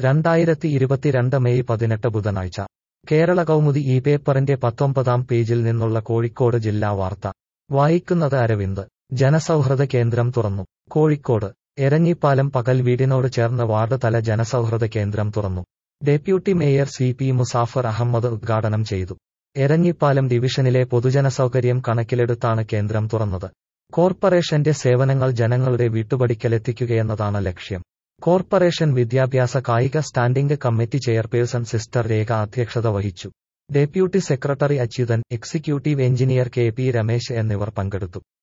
രണ്ടായിരത്തി ഇരുപത്തിരണ്ട് മെയ് പതിനെട്ട് ബുധനാഴ്ച കേരള കൗമുദി ഈ പേപ്പറിന്റെ പത്തൊമ്പതാം പേജിൽ നിന്നുള്ള കോഴിക്കോട് ജില്ലാ വാർത്ത വായിക്കുന്നത് അരവിന്ദ് ജനസൗഹൃദ കേന്ദ്രം തുറന്നു കോഴിക്കോട് എരഞ്ഞിപ്പാലം പകൽ വീടിനോട് ചേർന്ന് വാർഡ് തല ജനസൗഹൃദ കേന്ദ്രം തുറന്നു deputy mayor C P Musafar Ahammed ഉദ്ഘാടനം ചെയ്തു എരഞ്ഞിപ്പാലം ഡിവിഷനിലെ പൊതുജനസൗകര്യം കണക്കിലെടുത്താണ് കേന്ദ്രം തുറന്നത് കോർപ്പറേഷന്റെ സേവനങ്ങൾ ജനങ്ങളുടെ വീട്ടുപടിക്കലെത്തിക്കുകയെന്നതാണ് ലക്ഷ്യം കോർപ്പറേഷൻ വിദ്യാഭ്യാസ കായിക standing committee chairperson sister Rekha അധ്യക്ഷത വഹിച്ചു deputy secretary Achuthan executive engineer K P Ramesh എന്നിവർ പങ്കെടുത്തു